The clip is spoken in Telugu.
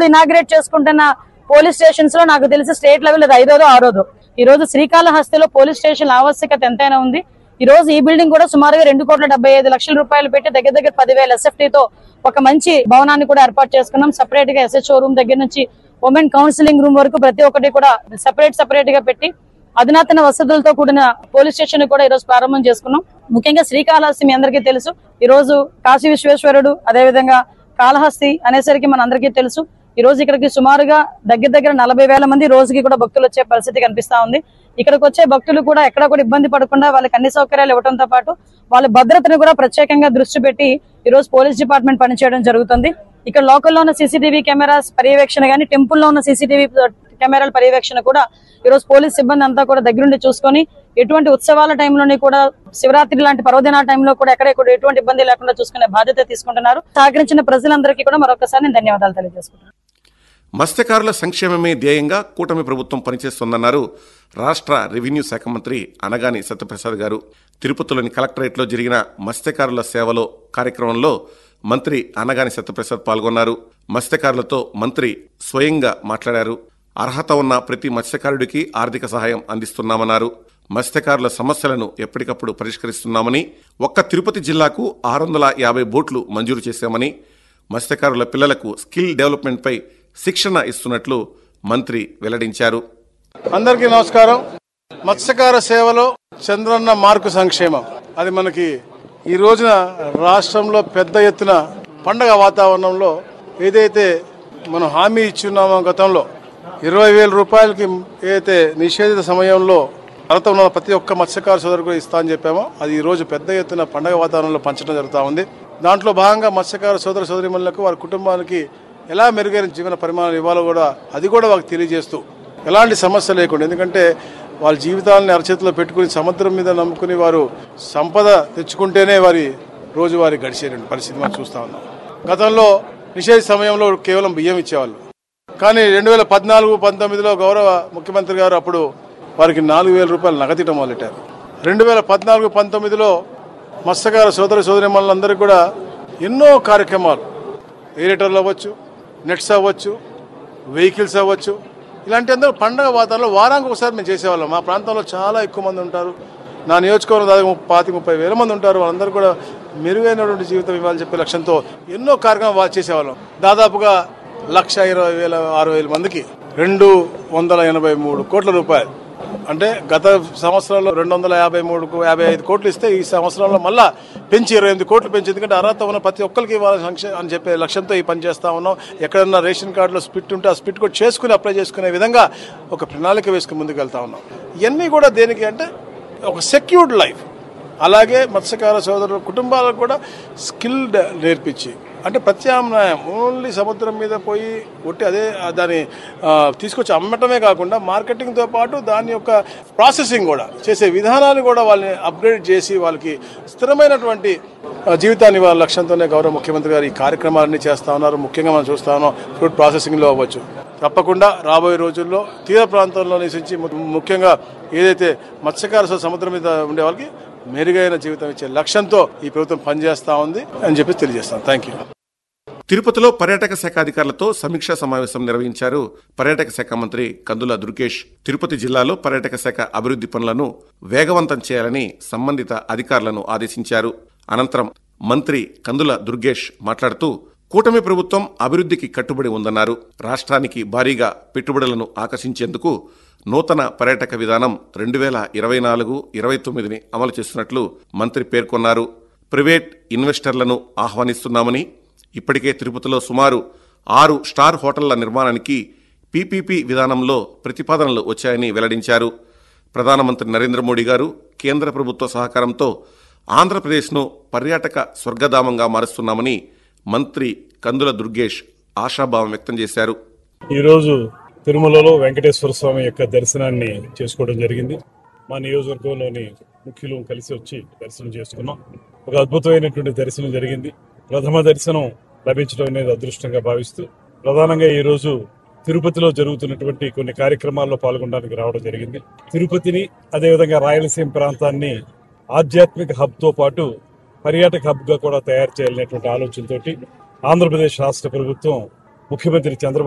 ఇప్పుడు ఇనాగ్రేట్ చేసుకుంటున్న పోలీస్ స్టేషన్స్ లో నాకు తెలిసి స్టేట్ లెవెల్ అది ఐదోదో ఆరోదో ఈ రోజు శ్రీకాళహస్తిలో పోలీస్ స్టేషన్ ఆవశ్యకత ఎంతైనా ఉంది ఈ రోజు ఈ బిల్డింగ్ కూడా సుమారుగా రెండు కోట్ల డెబ్బై ఐదు లక్షల రూపాయలు పెట్టి దగ్గర దగ్గర పదివేల ఎస్ఎఫ్టీ తో ఒక మంచి భవనాన్ని కూడా ఏర్పాటు చేసుకున్నాం సెపరేట్ గా ఎస్హెచ్ఓ రూమ్ దగ్గర నుంచి ఉమెన్ కౌన్సిలింగ్ రూమ్ వరకు ప్రతి ఒక్కటి కూడా సెపరేట్ సెపరేట్ గా పెట్టి అధునాతన వసతులతో కూడిన పోలీస్ స్టేషన్ కూడా ఈ రోజు ప్రారంభం చేసుకున్నాం ముఖ్యంగా శ్రీకాళహస్తి మీ అందరికీ తెలుసు ఈ రోజు కాశీ విశ్వేశ్వరుడు అదేవిధంగా కాళహస్తి అనేసరికి మన అందరికీ తెలుసు ఈ రోజు ఇక్కడికి సుమారుగా దగ్గర దగ్గర నలభై వేల మంది రోజుకి కూడా భక్తులు వచ్చే పరిస్థితి కనిపిస్తా ఉంది ఇక్కడికి వచ్చే భక్తులు కూడా ఎక్కడ కూడా ఇబ్బంది పడకుండా వాళ్ళకి అన్ని సౌకర్యాలు ఇవ్వడంతో పాటు వాళ్ళ భద్రతను కూడా ప్రత్యేకంగా దృష్టి పెట్టి ఈ రోజు పోలీస్ డిపార్ట్మెంట్ పనిచేయడం జరుగుతుంది ఇక్కడ లోకల్లో ఉన్న సీసీటీవీ కెమెరాస్ పర్యవేక్షణ గానీ టెంపుల్లో ఉన్న సీసీటీవీ కెమెరాల పర్యవేక్షణ కూడా ఈ రోజు పోలీస్ సిబ్బంది అంతా కూడా దగ్గరుండి చూసుకొని ఎటువంటి ఉత్సవాల టైంలోని కూడా శివరాత్రి లాంటి పర్వదినాల టైంలో కూడా ఎక్కడ కూడా ఎటువంటి ఇబ్బంది లేకుండా చూసుకునే బాధ్యత తీసుకుంటున్నారు సహకరించిన ప్రజలందరికీ కూడా మరొకసారి నేను ధన్యవాదాలు తెలియజేసుకుంటున్నాను మత్స్యకారుల సంక్షేమమే ధ్యేయంగా కూటమి ప్రభుత్వం పనిచేస్తోందన్నారు రాష్ట్ర రెవెన్యూ శాఖ మంత్రి అనగాని సత్యప్రసాద్ గారు తిరుపతిలోని కలెక్టరేట్లో జరిగిన మత్స్యకారుల సేవలో కార్యక్రమంలో మంత్రి అనగాని సత్యప్రసాద్ పాల్గొన్నారు మత్స్యకారులతో మంత్రి స్వయంగా మాట్లాడారు అర్హత ఉన్న ప్రతి మత్స్యకారుడికి ఆర్థిక సహాయం అందిస్తున్నామన్నారు మత్స్యకారుల సమస్యలను ఎప్పటికప్పుడు పరిష్కరిస్తున్నామని ఒక్క తిరుపతి జిల్లాకు ఆరు వందల యాభై బోట్లు మంజూరు చేశామని మత్స్యకారుల పిల్లలకు స్కిల్ డెవలప్మెంట్పై శిక్షణ ఇస్తున్నట్లు మంత్రి వెల్లడించారు అందరికీ నమస్కారం మత్స్యకార సేవలో చంద్రన్న మార్కు సంక్షేమం అది మనకి ఈ రోజున రాష్ట్రంలో పెద్ద ఎత్తున పండగ వాతావరణంలో ఏదైతే మనం హామీ ఇచ్చున్నామో గతంలో ఇరవై వేల రూపాయలకి ఏదైతే నిషేధిత సమయంలో అర్హత ఉన్న ప్రతి ఒక్క మత్స్యకార సోదరుకు ఇస్తా అని చెప్పామో అది ఈ రోజు పెద్ద ఎత్తున పండగ వాతావరణంలో పంచడం జరుగుతూ ఉంది దాంట్లో భాగంగా మత్స్యకార సోదర సోదరిమణులకు వారి కుటుంబానికి ఎలా మెరుగైన జీవన పరిమాణాలు ఇవ్వాలో కూడా అది కూడా వాళ్ళకి తెలియజేస్తూ ఎలాంటి సమస్య లేకుండా ఎందుకంటే వాళ్ళ జీవితాలని అరచేతిలో పెట్టుకుని సముద్రం మీద నమ్ముకుని వారు సంపద తెచ్చుకుంటేనే వారి రోజువారీ గడిచేటువంటి పరిస్థితి మనం చూస్తా ఉన్నాం గతంలో నిషేధ సమయంలో కేవలం బియ్యం ఇచ్చేవాళ్ళు కానీ రెండు వేల పద్నాలుగు పంతొమ్మిదిలో గౌరవ ముఖ్యమంత్రి గారు అప్పుడు వారికి నాలుగు వేల రూపాయలు నగదిటం మొదలెట్టారు రెండు వేల పద్నాలుగు పంతొమ్మిదిలో మత్స్యకార సోదర సోదరిమణులందరికీ కూడా ఎన్నో కార్యక్రమాలు ఏరేటర్లు అవ్వచ్చు నెట్స్ అవ్వచ్చు వెహికల్స్ అవ్వచ్చు ఇలాంటి అందరూ పండగ వాతావరణంలో వారానికి ఒకసారి మేము చేసేవాళ్ళం మా ప్రాంతంలో చాలా ఎక్కువ మంది ఉంటారు నా నియోజకవర్గం దాదాపు ముప్పై- పాతిక ముప్పై వేల మంది ఉంటారు వాళ్ళందరూ కూడా మెరుగైనటువంటి జీవితం ఇవ్వాలని చెప్పే లక్ష్యంతో ఎన్నో కార్యక్రమాలు వా- చేసేవాళ్ళం దాదాపుగా లక్ష ఇరవై వేల ఆరు వేల మందికి రెండు వందల ఎనభై మూడు కోట్ల రూపాయలు అంటే గత సంవత్సరంలో రెండు వందల యాభై మూడు యాభై ఐదు కోట్లు ఇస్తే ఈ సంవత్సరంలో మళ్ళా పెంచి ఇరవై ఎనిమిది కోట్లు పెంచి ఎందుకంటే అర్హత ఉన్న ప్రతి ఒక్కరికి ఇవ్వాలని సంక్షే- అని చెప్పే లక్ష్యంతో ఈ పని చేస్తా ఉన్నాం ఎక్కడన్నా రేషన్ కార్డులో స్పిట్ ఉంటే ఆ స్పిట్ కూడా చేసుకుని అప్లై చేసుకునే విధంగా ఒక ప్రణాళిక వేసుకుని ముందుకు వెళ్తా ఉన్నాం ఇవన్నీ కూడా దేనికి అంటే ఒక సెక్యూర్డ్ లైఫ్ అలాగే మత్స్యకార సోదరుల కుటుంబాలకు కూడా స్కిల్ డ- నేర్పించి అంటే ప్రత్యామ్నాయం ఓన్లీ సముద్రం మీద పోయి ఒట్టి అదే ఆ దాన్ని ఆ, తీసుకొచ్చి అమ్మటమే కాకుండా మార్కెటింగ్తో పాటు దాని యొక్క ప్రాసెసింగ్ కూడా చేసే విధానాన్ని కూడా వాళ్ళని అప్గ్రేడ్ చేసి వాళ్ళకి స్థిరమైనటువంటి ఆ, జీవితాన్ని వాళ్ళ లక్ష్యంతోనే గౌరవ ముఖ్యమంత్రి గారు ఈ కార్యక్రమాలన్నీ చేస్తా ఉన్నారు ముఖ్యంగా మనం చూస్తా ఉన్నాం ఫుడ్ ప్రాసెసింగ్లో అవ్వచ్చు తప్పకుండా రాబోయే రోజుల్లో తీర ప్రాంతంలో నివసించి ము- ముఖ్యంగా ఏదైతే మత్స్యకార స- సముద్రం మీద ఉండే వాళ్ళకి మెరుగైన జీవితం ఇచ్చే లక్ష్యంతో ఈ ప్రభుత్వం పనిచేస్తా ఉంది అని చెప్పి తెలియజేస్తాను థ్యాంక్ యూ తిరుపతిలో పర్యాటక శాఖ అధికారులతో సమీక్షా సమావేశం నిర్వహించారు పర్యాటక శాఖ మంత్రి కందుల దుర్గేష్ తిరుపతి జిల్లాలో పర్యాటక శాఖ అభివృద్ధి పనులను వేగవంతం చేయాలని సంబంధిత అధికారులను ఆదేశించారు అనంతరం మంత్రి కందుల దుర్గేష్ మాట్లాడుతూ కూటమి ప్రభుత్వం అభివృద్ధికి కట్టుబడి ఉందన్నారు రాష్ట్రానికి భారీగా పెట్టుబడులను ఆకర్షించేందుకు నూతన పర్యాటక విధానం రెండు వేల ఇరవై నాలుగు ఇరవై తొమ్మిదిని అమలు చేస్తున్నట్లు మంత్రి పేర్కొన్నారు ప్రైవేట్ ఇన్వెస్టర్లను ఆహ్వానిస్తున్నామని ఇప్పటికే తిరుపతిలో సుమారు ఆరు స్టార్ హోటళ్ల నిర్మాణానికి పీపీపీ విధానంలో ప్రతిపాదనలు వచ్చాయని వెల్లడించారు ప్రధానమంత్రి నరేంద్ర మోడీ గారు కేంద్ర ప్రభుత్వ సహకారంతో ఆంధ్రప్రదేశ్ను పర్యాటక స్వర్గధామంగా మారుస్తున్నామని మంత్రి కందుల దుర్గేష్ ఆశాభావం వ్యక్తం చేశారు ఈరోజు తిరుమలలో వెంకటేశ్వర స్వామి యొక్క దర్శనాన్ని చేసుకోవడం జరిగింది మా నియోజకవర్గంలోని ముఖ్యులు కలిసి వచ్చి దర్శనం చేసుకున్నాం ఒక అద్భుతమైనటువంటి దర్శనం జరిగింది ప్రథమ దర్శనం లభించడం అనేది అదృష్టంగా భావిస్తూ ప్రధానంగా ఈ రోజు తిరుపతిలో జరుగుతున్నటువంటి కొన్ని కార్యక్రమాల్లో పాల్గొనడానికి రావడం జరిగింది తిరుపతిని అదేవిధంగా రాయలసీమ ప్రాంతాన్ని ఆధ్యాత్మిక హబ్ తో పాటు పర్యాటక హబ్ గా కూడా తయారు చేయాలనేటువంటి ఆలోచనతోటి ఆంధ్రప్రదేశ్ రాష్ట్ర ప్రభుత్వం ముఖ్యమంత్రి చంద్రబాబు